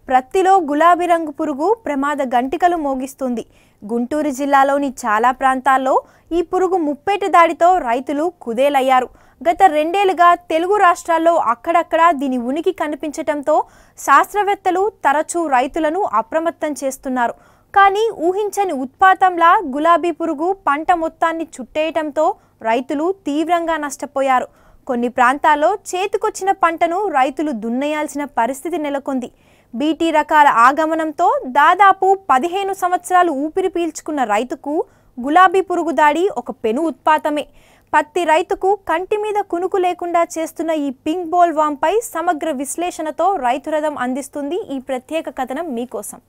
ప్రత్తిలో గులాబీ రంగు పురుగు ప్రమాద గంటికలు మోగిస్తుంది గుంటూరు జిల్లాలోని చాలా ప్రాంతాల్లో ఈ పురుగు ముప్పేట దాడితో రైతులు కుదేలయ్యారు గత రెండేళ్లుగా తెలుగు రాష్ట్రాల్లో అక్కడక్కడ దీని ఉనికి కనిపించటంతో శాస్త్రవేత్తలు తరచూ రైతులను అప్రమత్తం చేస్తున్నారు కానీ ఊహించని ఉత్పాతంలా గులాబీ పురుగు పంట మొత్తాన్ని చుట్టేయటంతో రైతులు తీవ్రంగా నష్టపోయారు కొన్ని ప్రాంతాల్లో చేతికొచ్చిన పంటను రైతులు దున్నేయాల్సిన పరిస్థితి నెలకొంది బీటీ రకాల ఆగమనంతో దాదాపు పదిహేను సంవత్సరాలు ఊపిరి పీల్చుకున్న రైతుకు గులాబీ పురుగు దాడి ఒక పెను ఉత్పాతమే పత్తి రైతుకు కంటి మీద కునుకు లేకుండా చేస్తున్న ఈ పింక్ బోల్ వాంపై సమగ్ర విశ్లేషణతో రైతు రథం అందిస్తుంది ఈ ప్రత్యేక కథనం మీకోసం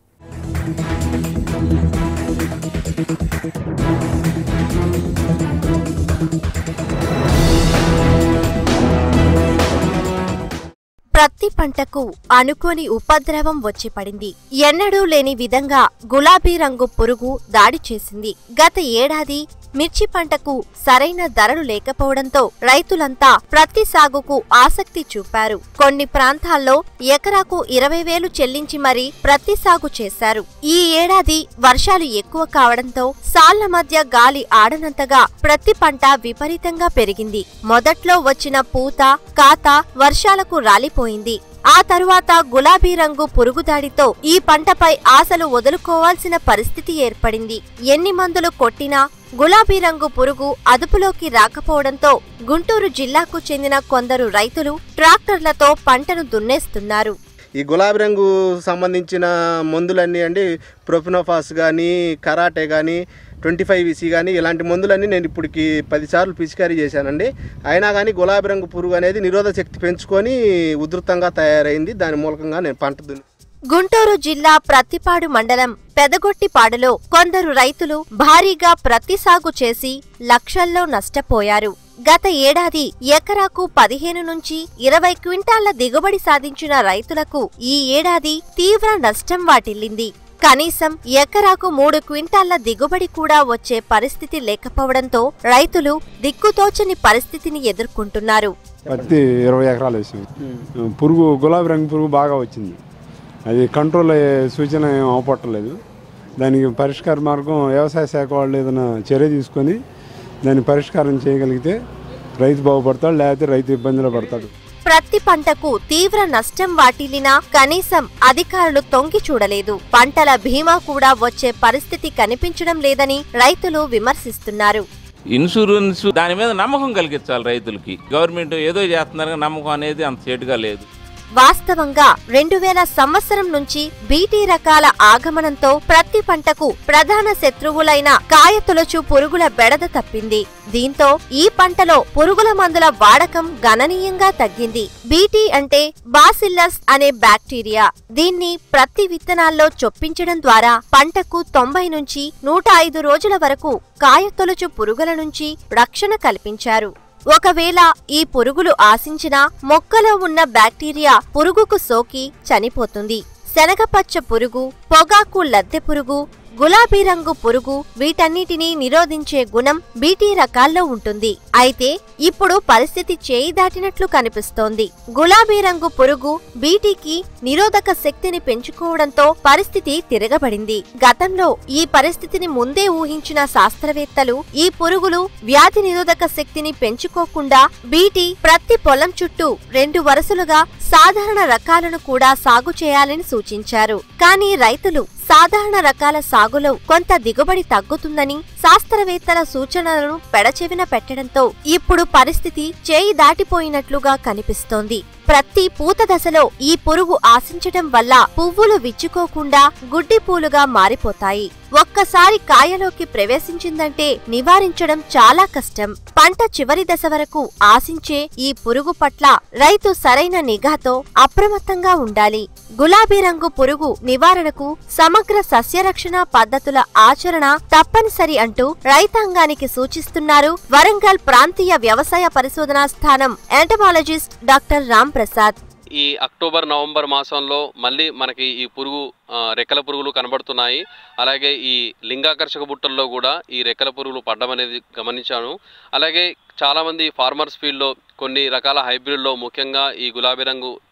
ప్రతి పంటకు అనుకోని ఉపద్రవం వచ్చి పడింది ఎన్నడూ లేని విధంగా గులాబీ రంగు పురుగు దాడి చేసింది గత ఏడాది మిర్చి పంటకు సరైన ధరలు లేకపోవడంతో రైతులంతా ప్రతి సాగుకు ఆసక్తి చూపారు కొన్ని ప్రాంతాల్లో ఎకరాకు ఇరవై వేలు చెల్లించి మరీ ప్రతి సాగు చేశారు ఈ ఏడాది వర్షాలు ఎక్కువ కావడంతో సాళ్ల మధ్య గాలి ఆడనంతగా ప్రతి పంట విపరీతంగా పెరిగింది మొదట్లో వచ్చిన పూత కాత వర్షాలకు రాలిపోయింది ఆ తరువాత గులాబీ రంగు పురుగుదాడితో ఈ పంటపై ఆశలు వదులుకోవాల్సిన పరిస్థితి ఏర్పడింది ఎన్ని మందులు కొట్టినా గులాబీ రంగు పురుగు అదుపులోకి రాకపోవడంతో గుంటూరు జిల్లాకు చెందిన కొందరు రైతులు ట్రాక్టర్లతో పంటను దున్నేస్తున్నారు ఈ గులాబీ రంగు సంబంధించిన మందులన్నీ అండి ప్రొఫినోఫాస్ కానీ కరాటే కానీ ట్వంటీ ఫైవ్ ఇసి కానీ ఇలాంటి మందులన్నీ నేను ఇప్పటికి పదిసార్లు పిచికారీ చేశానండి అయినా కానీ గులాబీ రంగు పురుగు అనేది నిరోధక శక్తి పెంచుకొని ఉధృతంగా తయారైంది దాని మూలకంగా నేను పంట దున్ని గుంటూరు జిల్లా ప్రత్తిపాడు మండలం పెదగొట్టిపాడులో కొందరు రైతులు భారీగా ప్రత్తి సాగు చేసి లక్షల్లో నష్టపోయారు గత ఏడాది ఎకరాకు పదిహేను నుంచి ఇరవై క్వింటాళ్ల దిగుబడి సాధించిన రైతులకు ఈ ఏడాది తీవ్ర నష్టం వాటిల్లింది కనీసం ఎకరాకు మూడు క్వింటాళ్ల దిగుబడి కూడా వచ్చే పరిస్థితి లేకపోవడంతో రైతులు దిక్కుతోచని పరిస్థితిని ఎదుర్కొంటున్నారు పత్తి ఇరవై ఎకరాలు వేసాం పురుగు గులాబీ రంగు పురుగు బాగా వచ్చింది అది కంట్రోల్ అయ్యే సూచన ఏం అవపట్టలేదు దానికి పరిష్కార మార్గం వ్యవసాయ శాఖ వాళ్ళు ఏదైనా చర్య తీసుకొని దాన్ని పరిష్కారం చేయగలిగితే రైతు బాగుపడతాడు లేకపోతే రైతు ఇబ్బందిలో పడతాడు ప్రతి పంటకు తీవ్ర నష్టం వాటిల్లినా కనీసం అధికారులు తొంగి చూడలేదు పంటల బీమా కూడా వచ్చే పరిస్థితి కనిపించడం లేదని రైతులు విమర్శిస్తున్నారు ఇన్సూరెన్స్ దాని మీద నమ్మకం కలిగించాలి రైతులకి గవర్నమెంట్ ఏదో చేస్తున్నారు కానీ నమ్మకం అనేది అంత చేటుగా లేదు వాస్తవంగా రెండు వేల సంవత్సరం నుంచి బీటీ రకాల ఆగమనంతో ప్రతి పంటకు ప్రధాన శత్రువులైన కాయతొలచు పురుగుల బెడద తప్పింది దీంతో ఈ పంటలో పురుగుల మందుల వాడకం గణనీయంగా తగ్గింది బీటీ అంటే బాసిల్లస్ అనే బ్యాక్టీరియా దీన్ని ప్రతి విత్తనాల్లో చొప్పించడం ద్వారా పంటకు తొంభై నుంచి నూట ఐదు రోజుల వరకు కాయతొలచు పురుగుల నుంచి రక్షణ కల్పించారు ఒకవేళ ఈ పురుగులు ఆశించినా మొక్కలో ఉన్న బ్యాక్టీరియా పురుగుకు సోకి చనిపోతుంది శనగపచ్చ పురుగు పొగాకు లద్దె పురుగు గులాబీ రంగు పురుగు వీటన్నిటినీ నిరోధించే గుణం బీటీ రకాల్లో ఉంటుంది అయితే ఇప్పుడు పరిస్థితి చేయి దాటినట్లు కనిపిస్తోంది గులాబీ రంగు పురుగు బీటీకి నిరోధక శక్తిని పెంచుకోవడంతో పరిస్థితి తిరగబడింది గతంలో ఈ పరిస్థితిని ముందే ఊహించిన శాస్త్రవేత్తలు ఈ పురుగులు వ్యాధి నిరోధక శక్తిని పెంచుకోకుండా బీటీ ప్రతి పొలం చుట్టూ రెండు వరుసలుగా సాధారణ రకాలను కూడా సాగు చేయాలని సూచించారు కానీ రైతులు సాధారణ రకాల సాగులో కొంత దిగుబడి తగ్గుతుందని శాస్త్రవేత్తల సూచనలను పెడచెవిన పెట్టడంతో ఇప్పుడు పరిస్థితి చేయి దాటిపోయినట్లుగా కనిపిస్తోంది ప్రతి పూత దశలో ఈ పురుగు ఆశించటం వల్ల పువ్వులు విచ్చుకోకుండా గుడ్డి పూలుగా మారిపోతాయి ఒక్కసారి కాయలోకి ప్రవేశించిందంటే నివారించడం చాలా కష్టం పంట చివరి దశ వరకు ఆశించే ఈ పురుగు పట్ల రైతు సరైన నిఘాతో అప్రమత్తంగా ఉండాలి గులాబీ రంగు పురుగు నివారణకు సమగ్ర సస్యరక్షణ పద్ధతుల ఆచరణ తప్పనిసరి అంటూ రైతాంగానికి సూచిస్తున్నారు వరంగల్ ప్రాంతీయ వ్యవసాయ పరిశోధనా స్థానం ఎంటమాలజిస్ట్ డాక్టర్ రామ్ ప్రసాద్ ఈ అక్టోబర్ నవంబర్ మాసంలో మళ్ళీ మనకి ఈ పురుగు ఆ, రెక్కల పురుగులు కనబడుతున్నాయి అలాగే ఈ లింగాకర్షక బుట్టల్లో కూడా ఈ రెక్కల పురుగులు పడ్డం అనేది గమనించాను అలాగే చాలామంది ఫార్మర్స్ ఫీల్డ్లో కొన్ని రకాల హైబ్రిడ్లో ముఖ్యంగా ఈ గులాబీ రంగు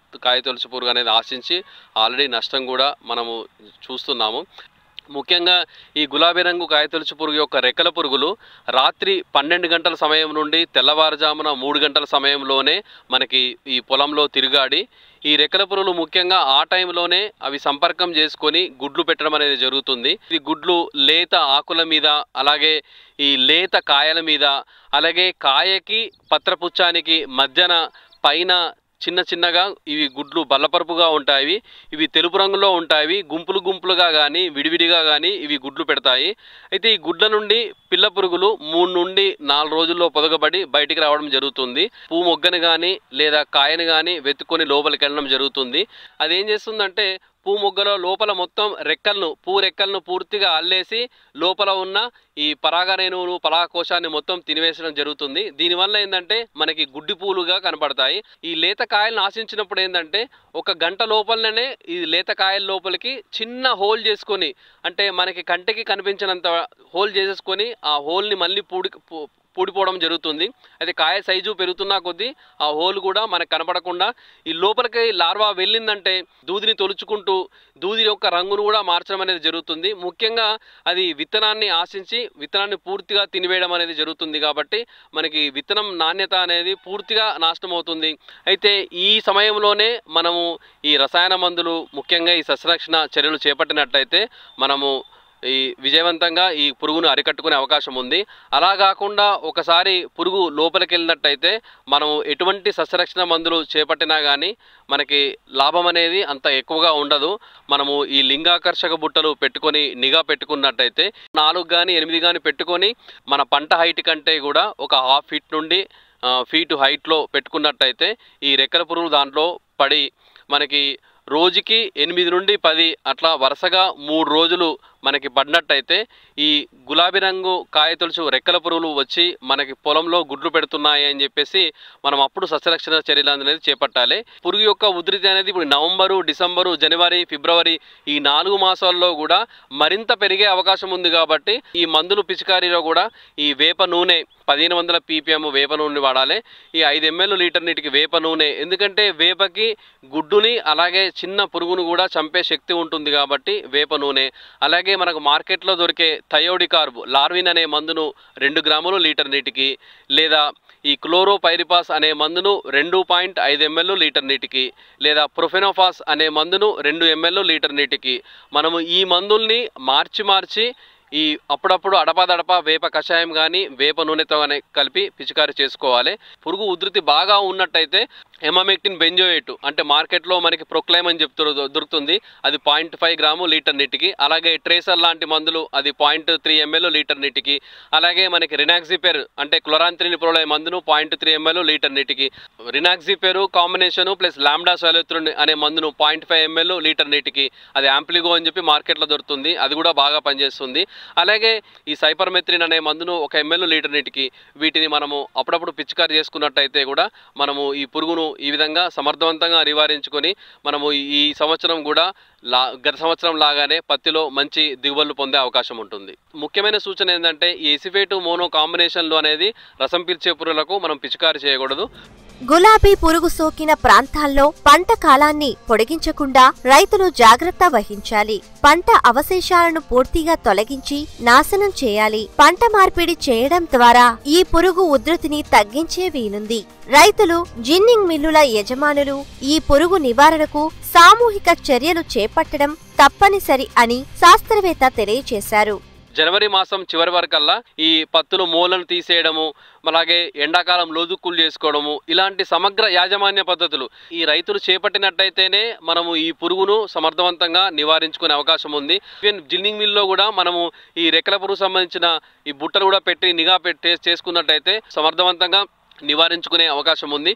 కాయతొలుచు పురుగు అనేది ఆశించి ఆల్రెడీ నష్టం కూడా మనము చూస్తున్నాము ముఖ్యంగా ఈ గులాబీ రంగు కాయతొలుచు పురుగు యొక్క రెక్కల పురుగులు రాత్రి పన్నెండు గంటల సమయం నుండి తెల్లవారుజామున మూడు గంటల సమయంలోనే మనకి ఈ పొలంలో తిరుగాడి ఈ రెక్కల పురుగులు ముఖ్యంగా ఆ టైంలోనే అవి సంపర్కం చేసుకొని గుడ్లు పెట్టడం అనేది జరుగుతుంది ఈ గుడ్లు లేత ఆకుల మీద అలాగే ఈ లేత కాయల మీద అలాగే కాయకి పత్రపుచ్చానికి మధ్యన పైన చిన్న చిన్నగా ఇవి గుడ్లు బల్లపరుపుగా ఉంటాయి ఇవి తెలుపు రంగులో ఉంటాయి గుంపులు గుంపులుగా కానీ విడివిడిగా కానీ ఇవి గుడ్లు పెడతాయి అయితే ఈ గుడ్ల నుండి పిల్ల పురుగులు మూడు నుండి నాలుగు రోజుల్లో పొదగబడి బయటికి రావడం జరుగుతుంది పువ్వు మొగ్గని కానీ లేదా కాయని కానీ వెతుక్కొని లోపలికి వెళ్ళడం జరుగుతుంది అది ఏం చేస్తుందంటే పువ్వు మొగ్గలో లోపల మొత్తం రెక్కలను పువ్వు రెక్కలను పూర్తిగా అల్లేసి లోపల ఉన్న ఈ పరాగరేణువులు పరాగకోశాన్ని మొత్తం తినివేసడం జరుగుతుంది దీనివల్ల ఏంటంటే మనకి గుడ్డి పూలుగా కనపడతాయి ఈ లేత కాయలను ఆశించినప్పుడు ఏంటంటే ఒక గంట లోపలనే ఈ లేత కాయల లోపలికి చిన్న హోల్ చేసుకొని అంటే మనకి కంటికి కనిపించినంత హోల్ చేసేసుకొని ఆ హోల్ని మళ్ళీ పూడి పూ- పూడిపోవడం జరుగుతుంది అయితే కాయ సైజు పెరుగుతున్నా కొద్దీ ఆ హోల్ కూడా మనకు కనపడకుండా ఈ లోపలికి లార్వా వెళ్ళిందంటే దూదిని తొలుచుకుంటూ దూది యొక్క రంగును కూడా మార్చడం అనేది జరుగుతుంది ముఖ్యంగా అది విత్తనాన్ని ఆశించి విత్తనాన్ని పూర్తిగా తినివేయడం అనేది జరుగుతుంది కాబట్టి మనకి విత్తనం నాణ్యత అనేది పూర్తిగా నాశనం అవుతుంది అయితే ఈ సమయంలోనే మనము ఈ రసాయన మందులు ముఖ్యంగా ఈ సస్యరక్షణ చర్యలు చేపట్టినట్టయితే మనము ఈ విజయవంతంగా ఈ పురుగును అరికట్టుకునే అవకాశం ఉంది అలా కాకుండా ఒకసారి పురుగు లోపలికి వెళ్ళినట్టయితే మనం ఎటువంటి సస్యరక్షణ మందులు చేపట్టినా కానీ మనకి లాభం అనేది అంత ఎక్కువగా ఉండదు మనము ఈ లింగాకర్షక బుట్టలు పెట్టుకొని నిఘా పెట్టుకున్నట్టయితే నాలుగు కానీ ఎనిమిది కానీ పెట్టుకొని మన పంట హైట్ కంటే కూడా ఒక హాఫ్ ఫీట్ నుండి ఆ, ఫీటు హైట్లో పెట్టుకున్నట్టయితే ఈ రెక్కల పురుగులు దాంట్లో పడి మనకి రోజుకి ఎనిమిది నుండి పది అట్లా వరుసగా మూడు రోజులు మనకి పడినట్టయితే ఈ గులాబీ రంగు కాయతొలుచు రెక్కల పురుగులు వచ్చి మనకి పొలంలో గుడ్లు పెడుతున్నాయి అని చెప్పేసి మనం అప్పుడు సస్యరక్షణ చర్యలు అనేది చేపట్టాలి పురుగు యొక్క ఉధృతి అనేది ఇప్పుడు నవంబరు డిసెంబరు జనవరి ఫిబ్రవరి ఈ నాలుగు మాసాల్లో కూడా మరింత పెరిగే అవకాశం ఉంది కాబట్టి ఈ మందులు పిచికారీలో కూడా ఈ వేప నూనె పదిహేను వందల పీపీఎం వేప నూనె వాడాలి ఈ ఐదు ఎంఎల్ లీటర్ నీటికి వేప నూనె ఎందుకంటే వేపకి గుడ్డుని అలాగే చిన్న పురుగును కూడా చంపే శక్తి ఉంటుంది కాబట్టి వేప నూనె అలాగే మనకు మార్కెట్లో దొరికే థయోడికార్బ్ లార్విన్ అనే మందును రెండు గ్రాములు లీటర్ నీటికి లేదా ఈ క్లోరోపైరిపాస్ అనే మందును రెండు పాయింట్ ఐదు ఎంఎల్ లీటర్ నీటికి లేదా ప్రొఫెనోఫాస్ అనే మందును రెండు ఎంఎల్ లీటర్ నీటికి మనము ఈ మందుల్ని మార్చి మార్చి ఈ అప్పుడప్పుడు అడపాదడప వేప కషాయం కానీ వేప నూనెతో కానీ కలిపి పిచికారి చేసుకోవాలి పురుగు ఉధృతి బాగా ఉన్నట్టయితే ఎమామెక్టిన్ బెంజోయేట్ అంటే మార్కెట్లో మనకి ప్రొక్లైమ్ అని చెప్తూ దొరుకుతుంది అది పాయింట్ ఫైవ్ గ్రాము లీటర్ నీటికి అలాగే ట్రేసర్ లాంటి మందులు అది పాయింట్ త్రీ ఎంఎల్ లీటర్ నీటికి అలాగే మనకి రినాక్సిపెర్ అంటే క్లోరాంత్రిని ప్రోలే మందును పాయింట్ త్రీ ఎంఎల్ లీటర్ నీటికి రినాక్సిపెరు కాంబినేషను ప్లస్ లాంబ్డా సోలెత్రున్ అనే మందును పాయింట్ ఫైవ్ ఎంఎల్ లీటర్ నీటికి అది యాంప్లిగో అని చెప్పి మార్కెట్లో దొరుకుతుంది అది కూడా బాగా పనిచేస్తుంది అలాగే ఈ సైపర్మెత్రిన్ అనే మందును ఒక ఎంఎల్ లీటర్ నీటికి వీటిని మనము అప్పుడప్పుడు పిచికారి చేసుకున్నట్టయితే కూడా మనము ఈ పురుగును ఈ విధంగా సమర్థవంతంగా నివారించుకొని మనము ఈ సంవత్సరం కూడా లా గత సంవత్సరం లాగానే పత్తిలో మంచి దిగుబడులు పొందే అవకాశం ఉంటుంది ముఖ్యమైన సూచన ఏంటంటే ఈ ఎసిఫేటు మోనో కాంబినేషన్లు అనేది రసం పీల్చే పురుగులకు మనం పిచికారి చేయకూడదు గులాబీ పురుగు సోకిన ప్రాంతాల్లో పంట కాలాన్ని పొడిగించకుండా రైతులు జాగ్రత్త వహించాలి పంట అవశేషాలను పూర్తిగా తొలగించి నాశనం చేయాలి పంట మార్పిడి చేయడం ద్వారా ఈ పురుగు ఉధృతిని తగ్గించే వీలుంది రైతులు జిన్నింగ్ మిల్లుల యజమానులు ఈ పురుగు నివారణకు సామూహిక చర్యలు చేపట్టడం తప్పనిసరి అని శాస్త్రవేత్త తెలియజేశారు జనవరి మాసం చివరి వరకల్లా ఈ పత్తులు మూలను తీసేయడము అలాగే ఎండాకాలం లోదుక్కులు చేసుకోవడము ఇలాంటి సమగ్ర యాజమాన్య పద్ధతులు ఈ రైతులు చేపట్టినట్టయితేనే మనము ఈ పురుగును సమర్థవంతంగా నివారించుకునే అవకాశం ఉంది ఈవెన్ జిన్నింగ్ మిల్లో కూడా మనము ఈ రెక్కల పురుగు సంబంధించిన ఈ బుట్టలు కూడా పెట్టి నిఘా పెట్టి చేసుకున్నట్టయితే సమర్థవంతంగా నివారించుకునే అవకాశం ఉంది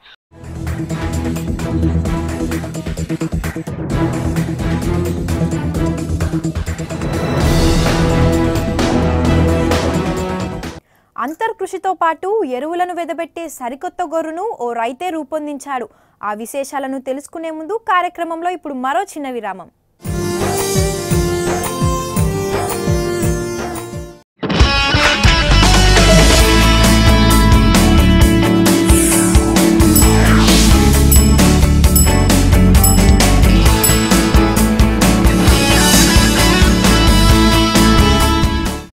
అంతర్కృషితో పాటు ఎరువులను వెదబెట్టే సరికొత్త గొర్రును ఓ రైతే రూపొందించాడు ఆ విశేషాలను తెలుసుకునే ముందు కార్యక్రమంలో ఇప్పుడు మరో చిన్న విరామం